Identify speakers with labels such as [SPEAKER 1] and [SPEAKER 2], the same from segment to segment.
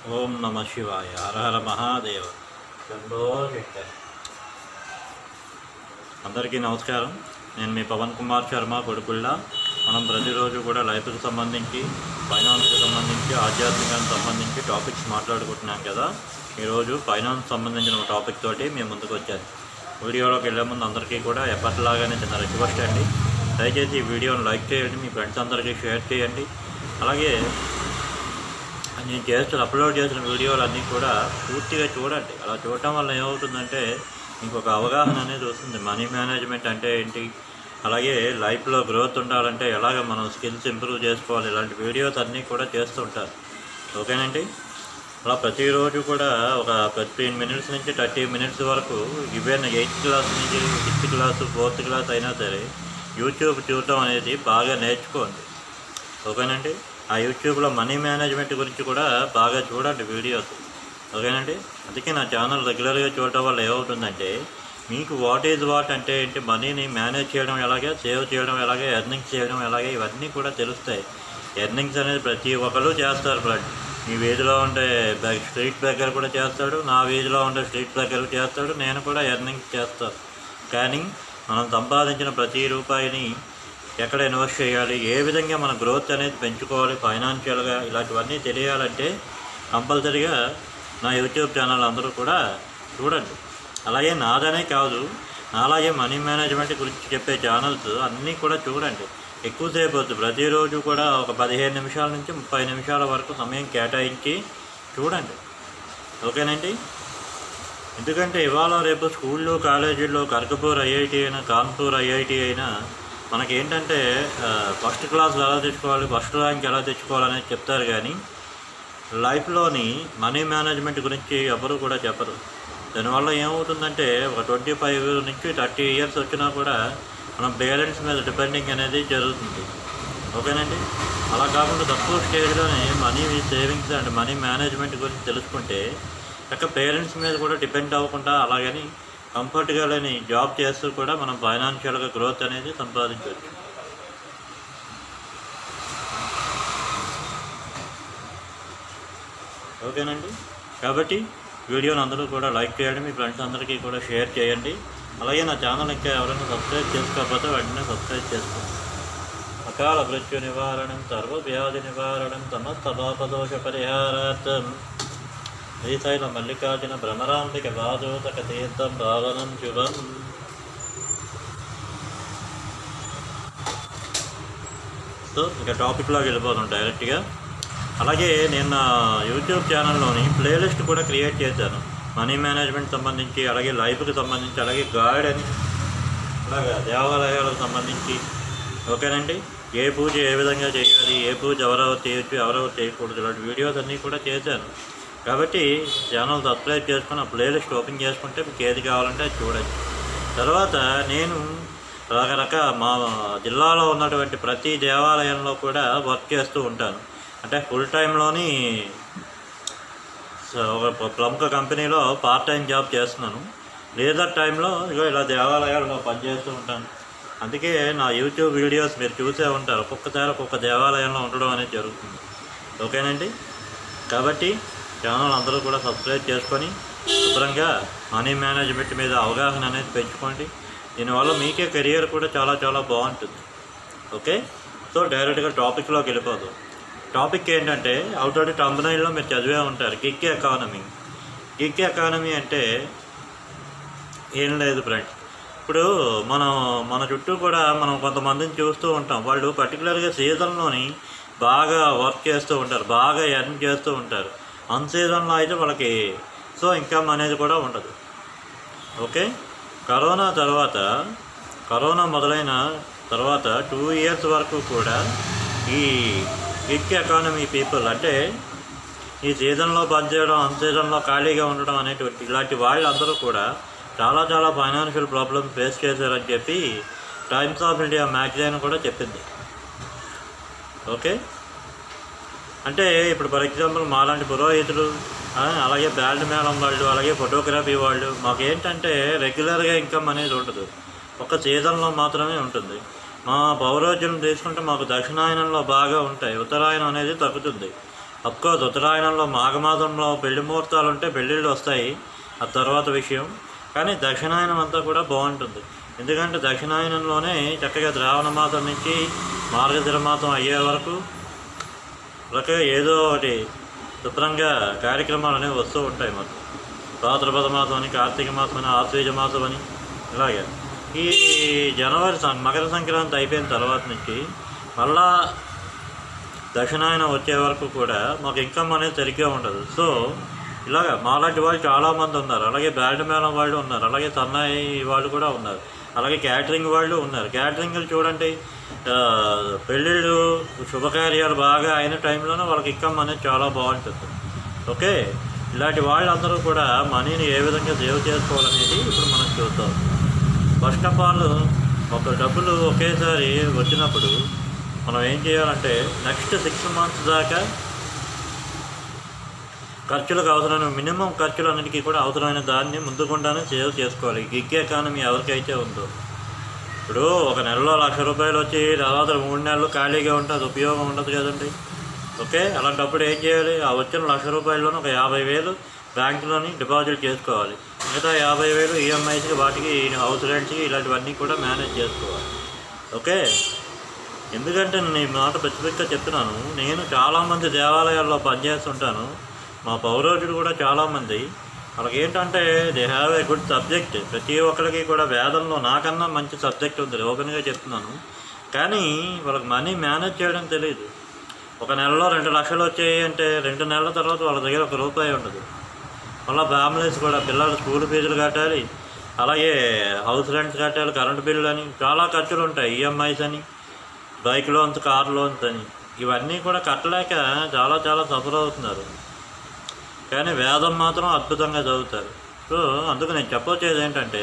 [SPEAKER 1] ఓం నమ శివాయ హర హర మహాదేవ శంభో శంకర్ అందరికీ నమస్కారం నేను మీ పవన్ కుమార్ శర్మ కొడుకుల్లా మనం ప్రతిరోజు కూడా లైఫ్కి సంబంధించి ఫైనాన్స్కి సంబంధించి ఆధ్యాత్మికానికి సంబంధించి టాపిక్స్ మాట్లాడుకుంటున్నాం కదా ఈరోజు ఫైనాన్స్ సంబంధించిన ఒక టాపిక్ తోటి మేము ముందుకు వచ్చాను వీడియోలోకి వెళ్ళే ముందు అందరికీ కూడా ఎప్పటిలాగానే చిన్న రిక్వెస్ట్ అండి దయచేసి ఈ వీడియోని లైక్ చేయండి మీ ఫ్రెండ్స్ అందరికీ షేర్ చేయండి అలాగే నేను చేస్తున్న అప్లోడ్ చేసిన వీడియోలు అన్నీ కూడా పూర్తిగా చూడండి అలా చూడటం వల్ల ఏమవుతుందంటే మీకు ఒక అవగాహన అనేది వస్తుంది మనీ మేనేజ్మెంట్ అంటే ఏంటి అలాగే లైఫ్లో గ్రోత్ ఉండాలంటే ఎలాగ మనం స్కిల్స్ ఇంప్రూవ్ చేసుకోవాలి ఇలాంటి వీడియోస్ అన్నీ కూడా చేస్తుంటారు ఓకేనండి అలా ప్రతిరోజు కూడా ఒక ఫిఫ్టీన్ మినిట్స్ నుంచి థర్టీ మినిట్స్ వరకు ఈవెన్ ఎయిత్ క్లాస్ నుంచి సిక్స్త్ క్లాస్ ఫోర్త్ క్లాస్ అయినా సరే యూట్యూబ్ చూడటం అనేది బాగా నేర్చుకోండి ఓకేనండి ఆ యూట్యూబ్లో మనీ మేనేజ్మెంట్ గురించి కూడా బాగా చూడండి వీడియోస్ ఓకేనండి అందుకే నా ఛానల్ రెగ్యులర్గా చూడటం వల్ల ఏమవుతుందంటే మీకు వాట్ ఈజ్ వాట్ అంటే ఏంటి మనీని మేనేజ్ చేయడం ఎలాగే సేవ్ చేయడం ఎలాగే ఎర్నింగ్స్ చేయడం ఎలాగే ఇవన్నీ కూడా తెలుస్తాయి ఎర్నింగ్స్ అనేది ప్రతి ఒక్కరు చేస్తారు ఫ్రెండ్ మీ వీధిలో ఉండే బెగ్ స్ట్రీట్ బెగ్గర్ కూడా చేస్తాడు నా వీధిలో ఉండే స్ట్రీట్ బెగ్గర్ చేస్తాడు నేను కూడా ఎర్నింగ్స్ చేస్తాను కానీ మనం సంపాదించిన ప్రతి రూపాయిని ఎక్కడ ఇన్వెస్ట్ చేయాలి ఏ విధంగా మన గ్రోత్ అనేది పెంచుకోవాలి ఫైనాన్షియల్గా ఇలాంటివన్నీ తెలియాలంటే కంపల్సరీగా నా యూట్యూబ్ ఛానల్ అందరూ కూడా చూడండి అలాగే నాదనే కాదు అలాగే మనీ మేనేజ్మెంట్ గురించి చెప్పే ఛానల్స్ అన్నీ కూడా చూడండి ఎక్కువసేపు వద్దు ప్రతిరోజు కూడా ఒక పదిహేను నిమిషాల నుంచి ముప్పై నిమిషాల వరకు సమయం కేటాయించి చూడండి ఓకేనండి ఎందుకంటే ఇవాళ రేపు స్కూళ్ళు కాలేజీల్లో కర్కపూర్ ఐఐటి అయినా కాన్పూర్ ఐఐటి అయినా మనకేంటంటే ఆ, ఫస్ట్ క్లాస్ ఎలా తెచ్చుకోవాలి ఫస్ట్ ర్యాంక్ ఎలా తెచ్చుకోవాలనేది చెప్తారు కానీ లైఫ్లోని మనీ మేనేజ్మెంట్ గురించి ఎవరు కూడా చెప్పరు దానివల్ల ఏమవుతుందంటే ఒక ట్వంటీ ఫైవ్ నుంచి థర్టీ ఇయర్స్ వచ్చినా కూడా మన పేరెంట్స్ మీద డిపెండింగ్ అనేది జరుగుతుంది ఓకేనండి అలా కాకుండా తక్కువ స్టేజ్లోనే money savings and money management గురించి తెలుసుకుంటే చక్క పేరెంట్స్ మీద కూడా డిపెండ్ అవ్వకుండా అలాగని కంఫర్ట్గా లేని జాబ్ చేస్తూ కూడా మనం ఫైనాన్షియల్గా గ్రోత్ అనేది సంపాదించవచ్చు ఓకేనండి కాబట్టి వీడియోని అందరూ కూడా లైక్ చేయండి మీ ఫ్రెండ్స్ అందరికీ కూడా షేర్ చేయండి అలాగే నా ఛానల్ ఇంకా ఎవరైనా సబ్స్క్రైబ్ చేసుకోకపోతే వెంటనే సబ్స్క్రైబ్ చేసుకోండి అకాల మృత్యు నివారణం సర్వవ్యాధి నివారణం సమస్త పాపదోష పరిహారార్థం శ్రీశైల మల్లికార్జున భ్రమరాంబిక బాధోతక తీర్థం భావనం శుభం సో ఇక టాపిక్లోకి వెళ్ళిపోతాం డైరెక్ట్గా అలాగే నేను నా యూట్యూబ్ ఛానల్లోని ప్లేలిస్ట్ కూడా క్రియేట్ చేశాను మనీ మేనేజ్మెంట్ సంబంధించి అలాగే లైఫ్కి సంబంధించి అలాగే గైడ్ అని అలాగే దేవాలయాలకు సంబంధించి ఓకేనండి ఏ పూజ ఏ విధంగా చేయాలి ఏ పూజ ఎవరెవరు చేయొచ్చు ఎవరెవరు చేయకూడదు ఇలాంటి వీడియోస్ అన్నీ కూడా చేశాను కాబట్టి ఛానల్ సబ్స్క్రైబ్ చేసుకుని ఆ ప్లేలిస్ట్ ఓపెన్ చేసుకుంటే మీకు ఏది కావాలంటే అది చూడొచ్చు తర్వాత నేను రకరకాల మా జిల్లాలో ఉన్నటువంటి ప్రతి దేవాలయంలో కూడా వర్క్ చేస్తూ ఉంటాను అంటే ఫుల్ టైంలోని సో ఒక ప్రముఖ కంపెనీలో పార్ట్ టైం జాబ్ చేస్తున్నాను లేదర్ టైంలో ఇగో ఇలా దేవాలయాల్లో పనిచేస్తూ ఉంటాను అందుకే నా యూట్యూబ్ వీడియోస్ మీరు చూసే ఉంటారు ఒక్కొక్కసారి ఒక్కొక్క దేవాలయంలో ఉండడం అనేది జరుగుతుంది ఓకేనండి కాబట్టి ఛానల్ అందరూ కూడా సబ్స్క్రైబ్ చేసుకొని శుభ్రంగా మనీ మేనేజ్మెంట్ మీద అవగాహన అనేది పెంచుకోండి దీనివల్ల మీకే కెరియర్ కూడా చాలా చాలా బాగుంటుంది ఓకే సో డైరెక్ట్గా టాపిక్లోకి వెళ్ళిపోదు టాపిక్ ఏంటంటే అవుట్ టంబనైల్లో మీరు చదివే ఉంటారు గిగ్ ఎకానమీ గిగ్ ఎకానమీ అంటే ఏం లేదు ఫ్రెండ్స్ ఇప్పుడు మనం మన చుట్టూ కూడా మనం కొంతమందిని చూస్తూ ఉంటాం వాళ్ళు పర్టికులర్గా సీజన్లోని బాగా వర్క్ చేస్తూ ఉంటారు బాగా ఎర్న్ చేస్తూ ఉంటారు అన్ సీజన్లో అయితే వాళ్ళకి సో ఇన్కమ్ అనేది కూడా ఉండదు ఓకే కరోనా తర్వాత కరోనా మొదలైన తర్వాత టూ ఇయర్స్ వరకు కూడా ఈ గిగ్ ఎకానమీ పీపుల్ అంటే ఈ సీజన్లో పనిచేయడం అన్ సీజన్లో ఖాళీగా ఉండడం అనేటువంటి ఇలాంటి వాళ్ళందరూ కూడా చాలా చాలా ఫైనాన్షియల్ ప్రాబ్లమ్స్ ఫేస్ చేశారని చెప్పి టైమ్స్ ఆఫ్ ఇండియా మ్యాగజైన్ కూడా చెప్పింది ఓకే అంటే ఇప్పుడు ఫర్ ఎగ్జాంపుల్ మాలాంటి పురోహితులు ఆ, అలాగే బ్యాండ్ మేళం వాళ్ళు అలాగే ఫోటోగ్రఫీ వాళ్ళు మాకు ఏంటంటే రెగ్యులర్గా ఇన్కమ్ అనేది ఉండదు ఒక సీజన్లో మాత్రమే ఉంటుంది మా పౌరోజ్యం తీసుకుంటే మాకు దక్షిణాయనంలో బాగా ఉంటాయి ఉత్తరాయణం అనేది తగ్గుతుంది అఫ్కోర్స్ ఉత్తరాయణంలో మాఘమాసంలో పెళ్లి ముహూర్తాలు ఉంటే పెళ్ళిళ్ళు వస్తాయి ఆ తర్వాత విషయం కానీ దక్షిణాయనం అంతా కూడా బాగుంటుంది ఎందుకంటే దక్షిణాయనంలోనే చక్కగా శ్రావణ మాసం నుంచి మార్గశిర మాసం అయ్యే వరకు రకంగా ఏదో ఒకటి శుభ్రంగా కార్యక్రమాలు అనేవి వస్తూ ఉంటాయి మాకు భాద్రపద మాసం అని కార్తీక మాసం అని ఆశ్వేజ మాసం అని ఇలాగే ఈ జనవరి సం- మకర సంక్రాంతి అయిపోయిన తర్వాత నుంచి మళ్ళా దక్షిణాయనం వచ్చే వరకు కూడా మాకు ఇన్కమ్ అనేది సరిగ్గా ఉండదు సో ఇలాగ మాలాంటి వాళ్ళు చాలామంది ఉన్నారు అలాగే బ్యాండ్ మేళం వాళ్ళు ఉన్నారు అలాగే సన్నాయి వాళ్ళు కూడా ఉన్నారు అలాగే క్యాటరింగ్ వాళ్ళు ఉన్నారు క్యాటరింగ్లు చూడండి ఆ, పెళ్ళిళ్ళు శుభకార్యాలు బాగా అయిన టైంలోనే వాళ్ళకి ఇన్కమ్ అనేది చాలా బాగుంటుంది ఓకే ఇలాంటి వాళ్ళందరూ కూడా మనీని ఏ విధంగా సేవ్ చేసుకోవాలనేది ఇప్పుడు మనం చూద్దాం ఫస్ట్ ఆఫ్ ఆల్ ఒక డబ్బులు ఒకేసారి వచ్చినప్పుడు మనం ఏం చేయాలంటే నెక్స్ట్ సిక్స్ మంత్స్ దాకా ఖర్చులకు అవసరమైన మినిమం ఖర్చులన్నిటికీ కూడా అవసరమైన దాన్ని ముందుకుండానే సేవ్ చేసుకోవాలి గిగ్ ఎకానమీ ఎవరికైతే ఉందో ఇప్పుడు ఒక నెలలో లక్ష రూపాయలు వచ్చి తర్వాత మూడు నెలలు ఖాళీగా ఉంటే అది ఉపయోగం ఉండదు కదండి ఓకే అలాంటప్పుడు ఏం చేయాలి ఆ వచ్చిన లక్ష రూపాయల్లోనూ ఒక యాభై వేలు బ్యాంకులోని డిపాజిట్ చేసుకోవాలి మిగతా యాభై వేలు ఈఎంఐస్కి వాటికి హౌస్ రెంట్స్కి ఇలాంటివన్నీ కూడా మేనేజ్ చేసుకోవాలి ఓకే ఎందుకంటే నేను ఈ మాట స్పెసిఫిక్గా చెప్తున్నాను నేను చాలామంది దేవాలయాల్లో పనిచేస్తుంటాను మా పౌరోజులు కూడా చాలామంది వాళ్ళకి ఏంటంటే they have a good subject ప్రతి ఒక్కరికి కూడా వేదంలో నాకన్నా మంచి సబ్జెక్ట్ ఉంది ఓపెన్గా చెప్తున్నాను కానీ వాళ్ళకి మనీ మేనేజ్ చేయడం తెలియదు ఒక నెలలో రెండు లక్షలు వచ్చాయి అంటే రెండు నెలల తర్వాత వాళ్ళ దగ్గర ఒక రూపాయి ఉండదు మళ్ళీ ఫ్యామిలీస్ కూడా పిల్లలు స్కూల్ ఫీజులు కట్టాలి అలాగే హౌస్ రెంట్స్ కట్టాలి కరెంట్ బిల్లు అని చాలా ఖర్చులు ఉంటాయి ఈఎంఐస్ అని బైక్ లోన్స్ కార్ లోన్స్ అని ఇవన్నీ కూడా కట్టలేక చాలా చాలా సఫర్ అవుతున్నారు కానీ వేదం మాత్రం అద్భుతంగా చదువుతారు సో అందుకు నేను చెప్పొచ్చేది ఏంటంటే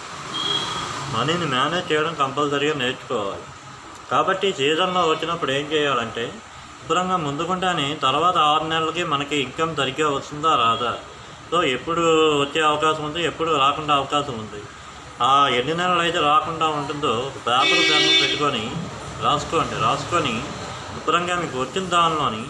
[SPEAKER 1] మనీని మేనేజ్ చేయడం కంపల్సరీగా నేర్చుకోవాలి కాబట్టి సీజన్లో వచ్చినప్పుడు ఏం చేయాలంటే శుభ్రంగా ముందుకుంటానే తర్వాత ఆరు నెలలకి మనకి ఇన్కమ్ సరిగ్గా వస్తుందా రాదా సో ఎప్పుడు వచ్చే అవకాశం ఉంది ఎప్పుడు రాకుండా అవకాశం ఉంది ఆ ఎన్ని నెలలు అయితే రాకుండా ఉంటుందో ఒక పేపర్ పెన్ను పెట్టుకొని రాసుకోండి రాసుకొని శుభ్రంగా మీకు వచ్చిన దానిలోని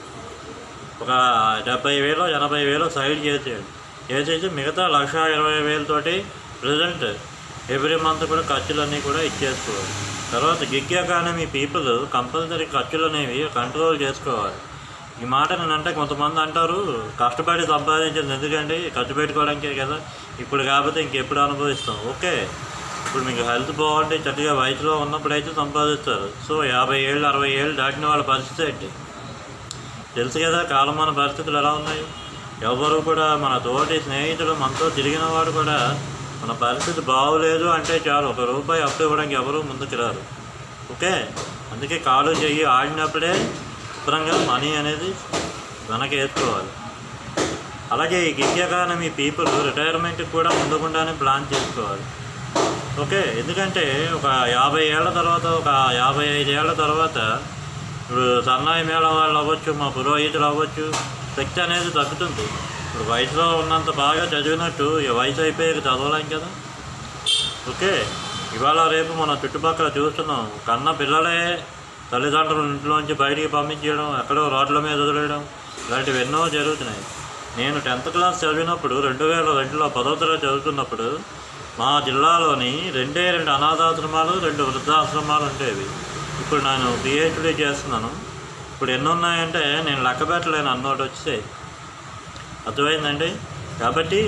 [SPEAKER 1] ఒక డెబ్బై వేలు ఎనభై వేలు సైడ్ చేసేయండి చేసేసి మిగతా లక్ష ఇరవై వేలతోటి ప్రజెంట్ ఎవ్రీ మంత్ కూడా ఖర్చులన్నీ కూడా ఇచ్చేసుకోవాలి తర్వాత గిగ్ ఎకానమీ పీపుల్ కంపల్సరీ ఖర్చులు అనేవి కంట్రోల్ చేసుకోవాలి ఈ మాట నేనంటే కొంతమంది అంటారు కష్టపడి సంపాదించింది ఎందుకండి ఖర్చు పెట్టుకోవడానికే కదా ఇప్పుడు కాకపోతే ఇంకెప్పుడు అనుభవిస్తాం ఓకే ఇప్పుడు మీకు హెల్త్ బాగుంటే చక్కగా వయసులో ఉన్నప్పుడైతే సంపాదిస్తారు సో యాభై ఏళ్ళు అరవై ఏళ్ళు దాటిన వాళ్ళ పరిస్థితి ఏంటి తెలుసు కదా కాలమాన పరిస్థితులు ఎలా ఉన్నాయి ఎవరు కూడా మన తోటి స్నేహితులు మనతో తిరిగిన వాడు కూడా మన పరిస్థితి బాగోలేదు అంటే చాలు ఒక రూపాయి అప్పు ఇవ్వడానికి ఎవరు ముందుకు రారు ఓకే అందుకే కాలు చెయ్యి ఆడినప్పుడే శుభ్రంగా మనీ అనేది వెనక వేసుకోవాలి అలాగే ఈ గిగ్ ఎకానమీ పీపుల్ రిటైర్మెంట్కి కూడా ముందుకుండానే ప్లాన్ చేసుకోవాలి ఓకే ఎందుకంటే ఒక యాభై ఏళ్ళ తర్వాత ఒక యాభై ఐదు ఏళ్ళ తర్వాత ఇప్పుడు సన్నాయి మేళం వాళ్ళు అవ్వచ్చు మా పురోహితులు అవ్వచ్చు శక్తి అనేది తగ్గుతుంది ఇప్పుడు వయసులో ఉన్నంత బాగా చదివినట్టు ఈ వయసు అయిపోయాక చదవలేం కదా ఓకే ఇవాళ రేపు మన చుట్టుపక్కల చూస్తున్నాం కన్న పిల్లలే తల్లిదండ్రుల ఇంట్లోంచి బయటికి పంపించేయడం ఎక్కడో రోడ్ల మీద వదిలేయడం ఇలాంటివి ఎన్నో జరుగుతున్నాయి నేను టెన్త్ క్లాస్ చదివినప్పుడు రెండు వేల రెండులో పదో తరగతి చదువుతున్నప్పుడు మా జిల్లాలోని రెండే రెండు అనాథాశ్రమాలు రెండు వృద్ధాశ్రమాలు ఉండేవి ఇప్పుడు నేను పిహెచ్డీ చేస్తున్నాను ఇప్పుడు ఎన్ని ఉన్నాయంటే నేను లెక్క పెట్టలేను అన్నోటి వచ్చాయి అర్థమైందండి కాబట్టి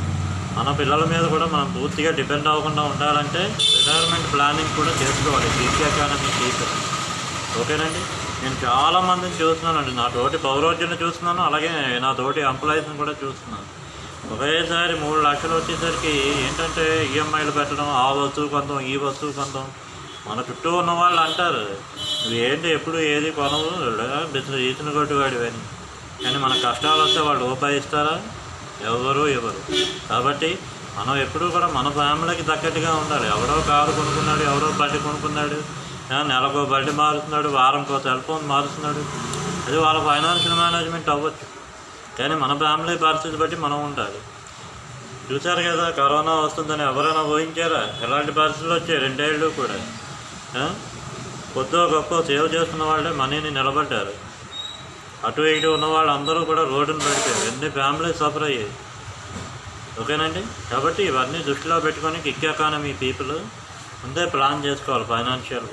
[SPEAKER 1] మన పిల్లల మీద కూడా మనం పూర్తిగా డిపెండ్ అవ్వకుండా ఉండాలంటే రిటైర్మెంట్ ప్లానింగ్ కూడా చేసుకోవాలి గిగ్ ఎకానమీ పీపుల్ ఓకేనండి నేను చాలా మందిని చూస్తున్నానండి నా తోటి పౌరోజ్యుని చూస్తున్నాను అలాగే నా తోటి ఎంప్లాయీస్ని కూడా చూస్తున్నాను ఒకేసారి మూడు లక్షలు వచ్చేసరికి ఏంటంటే ఈఎంఐలు పెట్టడం ఆ వస్తువు కొందాం ఈ వస్తువు కొందాం మన చుట్టూ ఉన్న వాళ్ళు అంటారు నువ్వు ఏంటి ఎప్పుడు ఏది కొనవు బిజినెస్ ఈతను కొట్టువాడు అని కానీ మన కష్టాలు వస్తే వాళ్ళు రూపాయి ఇస్తారా ఎవరు ఇవ్వరు కాబట్టి మనం ఎప్పుడూ కూడా మన ఫ్యామిలీకి తగ్గట్టుగా ఉండాలి ఎవరో కారు కొనుక్కున్నాడు ఎవరో బండి కొనుక్కున్నాడు ఆ, నెలకు బండి మారుతున్నాడు వారంకో సెల్ ఫోన్ మారుస్తున్నాడు అది వాళ్ళ ఫైనాన్షియల్ మేనేజ్మెంట్ అవ్వచ్చు కానీ మన ఫ్యామిలీ పరిస్థితి బట్టి మనం ఉండాలి చూశారు కదా కరోనా వస్తుందని ఎవరైనా ఊహించారా ఎలాంటి పరిస్థితులు వచ్చాయి రెండేళ్ళు కూడా ఆ? కొద్దో గొప్ప సేవ్ చేస్తున్న వాళ్ళే మనీని నిలబడ్డారు అటు ఇటు ఉన్న వాళ్ళందరూ కూడా రోడ్డును పడిపోయారు ఎన్ని ఫ్యామిలీ సఫర్ అయ్యాయి ఓకేనండి కాబట్టి ఇవన్నీ దృష్టిలో పెట్టుకొని కిక్ ఎకానమీ పీపుల్ ముందే ప్లాన్ చేసుకోవాలి ఫైనాన్షియల్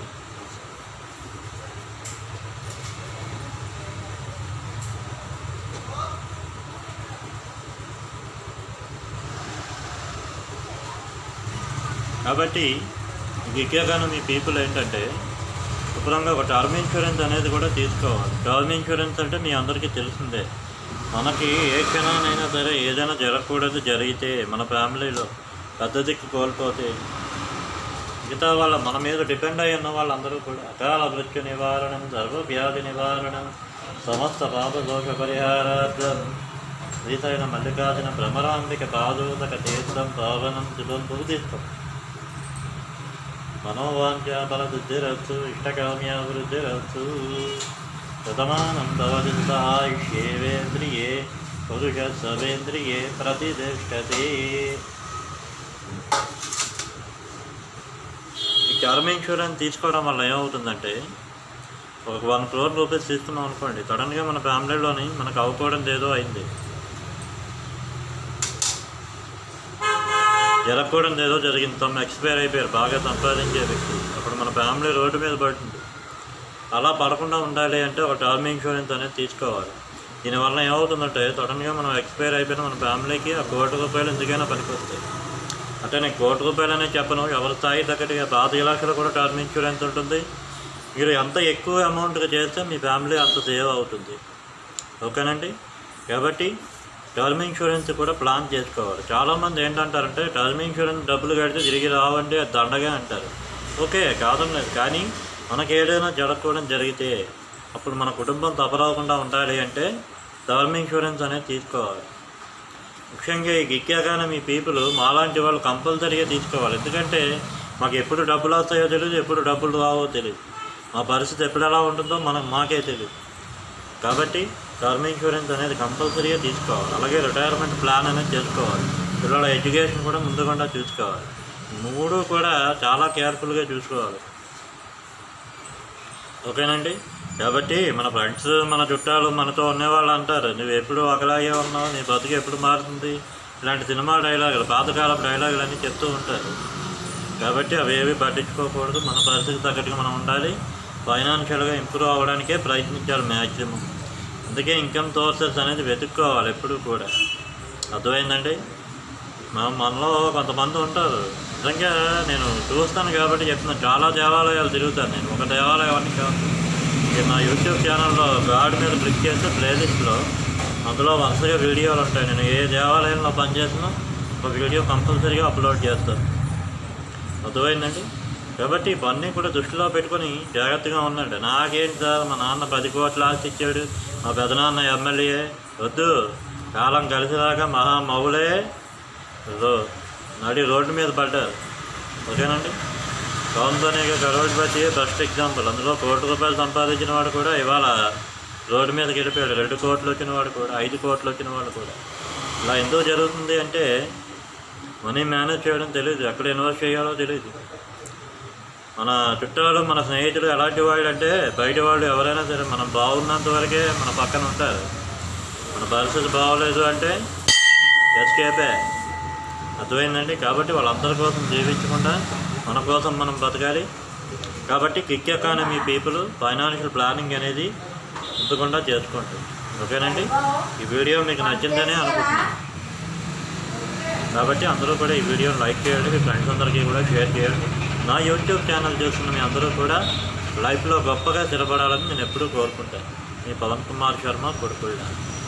[SPEAKER 1] కాబట్టి గిగ్ ఎకానమీ పీపుల్ ఏంటంటే శుభ్రంగా ఒక టర్మ్ ఇన్సూరెన్స్ అనేది కూడా తీసుకోవాలి టర్మ్ ఇన్సూరెన్స్ అంటే మీ అందరికీ తెలిసిందే మనకి ఏ క్షణానైనా సరే ఏదైనా జరగకూడదు జరిగితే మన ఫ్యామిలీలో పెద్ద దిక్కు కోల్పోతే మిగతా వాళ్ళ మన మీద డిపెండ్ అయి ఉన్న వాళ్ళందరూ కూడా అకాల మృత్యు నివారణం సర్వవ్యాధి నివారణం సమస్త పాప దోష పరిహారార్థం శ్రీశైల మల్లికార్జున భ్రమరాంబిక పాదోదక తీర్థం పావనం శుభం పూజిస్తాం మనోవాంఛాబలబుద్ధిరస్తు ఇష్టకామ్యాభివృద్ధిరస్తు శతమానం భవతి సహాయుష్యేవేంద్రియే పురుష సవేంద్రియే ప్రతిష్టతే ఈ టర్మ్ ఇన్సూరెన్స్ తీసుకోవడం వల్ల ఏమవుతుందంటే ఒక వన్ క్రోర్ రూపీస్ తీసుకున్నాం అనుకోండి సడన్గా మన ఫ్యామిలీలోని మనకు అవ్వకూడదు ఏదో అయింది జరగకూడదు ఏదో జరిగింది తమ ఎక్స్పైర్ అయిపోయారు బాగా సంపాదించే వ్యక్తి అప్పుడు మన ఫ్యామిలీ రోడ్డు మీద పడుతుంది అలా పడకుండా ఉండాలి అంటే ఒక టర్మ్ ఇన్సూరెన్స్ అనేది తీసుకోవాలి దీనివల్ల ఏమవుతుందంటే సడన్గా మనం ఎక్స్పైర్ అయిపోయిన మన ఫ్యామిలీకి ఆ కోటి రూపాయలు ఎందుకైనా పనికొస్తాయి అంటే నేను కోటి రూపాయలు అనేది చెప్పను ఎవరి స్థాయి తగ్గట్టుగా పాతి లక్షలు కూడా టర్మ్ ఇన్సూరెన్స్ ఉంటుంది మీరు ఎంత ఎక్కువ అమౌంట్గా చేస్తే మీ ఫ్యామిలీ అంత సేవ్ అవుతుంది ఓకేనండి కాబట్టి టర్మ్ ఇన్సూరెన్స్ కూడా ప్లాన్ చేసుకోవాలి చాలామంది ఏంటంటారంటే టర్మ్ ఇన్సూరెన్స్ డబ్బులు కడితే తిరిగి రావండి అది దండగా అంటారు ఓకే కాదనలేదు కానీ మనకి ఏదైనా జరగకూడదు జరిగితే అప్పుడు మన కుటుంబం తప్పరాకుండా ఉండాలి అంటే టర్మ్ ఇన్సూరెన్స్ అనేది తీసుకోవాలి ముఖ్యంగా ఈ గిక్కాగానే మీ పీపుల్ మాలాంటి వాళ్ళు కంపల్సరీగా తీసుకోవాలి ఎందుకంటే మాకు ఎప్పుడు డబ్బులు వస్తాయో తెలియదు ఎప్పుడు డబ్బులు రావో తెలియదు మా పరిస్థితి ఎప్పుడు ఎలా ఉంటుందో మనకు మాకే తెలియదు కాబట్టి టర్మ్ ఇన్సూరెన్స్ అనేది కంపల్సరీగా తీసుకోవాలి అలాగే రిటైర్మెంట్ ప్లాన్ అనేది చేసుకోవాలి పిల్లల ఎడ్యుకేషన్ కూడా ముందుకుండా చూసుకోవాలి మూడు కూడా చాలా కేర్ఫుల్గా చూసుకోవాలి ఓకేనండి కాబట్టి మన ఫ్రెండ్స్ మన చుట్టాలు మనతో ఉండేవాళ్ళు అంటారు నువ్వు ఎప్పుడు ఒకలాగే ఉన్నావు నీ బతుకు ఎప్పుడు మారుతుంది ఇలాంటి సినిమా డైలాగులు పాతకాలపు డైలాగులు అన్నీ చెప్తూ ఉంటారు కాబట్టి అవేవి పట్టించుకోకూడదు మన పరిస్థితి తగ్గట్టుగా మనం ఉండాలి ఫైనాన్షియల్గా ఇంప్రూవ్ అవ్వడానికే ప్రయత్నించాలి మ్యాక్సిమం అందుకే ఇన్కమ్ సోర్సెస్ అనేది వెతుక్కోవాలి ఎప్పుడు కూడా అర్థమైందండి మా మనలో కొంతమంది ఉంటారు నిజంగా నేను చూస్తాను కాబట్టి చెప్తున్నాను చాలా దేవాలయాలు తిరుగుతాను నేను ఒక దేవాలయం అని కాదు ఇది నా యూట్యూబ్ ఛానల్లో గాడ్ మీద క్లిక్ చేస్తే ప్లేలిస్ట్లో అందులో వరుసగా వీడియోలు ఉంటాయి నేను ఏ దేవాలయంలో పనిచేసినా ఒక వీడియో కంపల్సరీగా అప్లోడ్ చేస్తాను అర్థమైందండి కాబట్టి ఇవన్నీ కూడా దృష్టిలో పెట్టుకొని జాగ్రత్తగా ఉండండి నాకేంటి సార్ మా నాన్న పది కోట్ల ఆస్తి ఇచ్చాడు మా పెదనాన్న ఎమ్మెల్యే వద్దు కాలం కలిసిరాక మహా మౌలే ఏదో నడి రోడ్డు మీద పడ్డారు ఓకేనండి కౌన్తోనేక కరోడ్పతి బెస్ట్ ఎగ్జాంపుల్ అందులో కోటి రూపాయలు సంపాదించిన వాడు కూడా ఇవాళ రోడ్డు మీదకి వెళ్ళిపోయాడు రెండు కోట్లు వచ్చిన వాడు కూడా ఐదు కోట్లు వచ్చిన వాడు కూడా ఇలా ఎందుకు జరుగుతుంది అంటే మనీ మేనేజ్ చేయడం తెలియదు ఎక్కడ ఇన్వెస్ట్ చేయాలో తెలియదు మన చుట్టాలు మన స్నేహితులు ఎలాంటి వాళ్ళు అంటే బయట వాళ్ళు ఎవరైనా సరే మనం బాగున్నంత వరకే మన పక్కన ఉంటారు మన పరిస్థితి బాగోలేదు అంటే ఎస్కేపే అర్థమైందండి కాబట్టి వాళ్ళందరి కోసం జీవించకుండా మన కోసం మనం బతకాలి కాబట్టి gig economy people financial planning అనేది ఉంచకుండా చేసుకోండి ఓకేనండి ఈ వీడియో మీకు నచ్చిందనే అనుకుంటున్నాను కాబట్టి అందరూ కూడా ఈ వీడియోని లైక్ చేయండి మీ ఫ్రెండ్స్ అందరికీ కూడా షేర్ చేయండి నా యూట్యూబ్ ఛానల్ చూస్తున్న మీ అందరూ కూడా లైఫ్లో గొప్పగా స్థిరపడాలని నేను ఎప్పుడూ కోరుకుంటాను మీ పవన్ కుమార్ శర్మ కొడుకుళ్ళ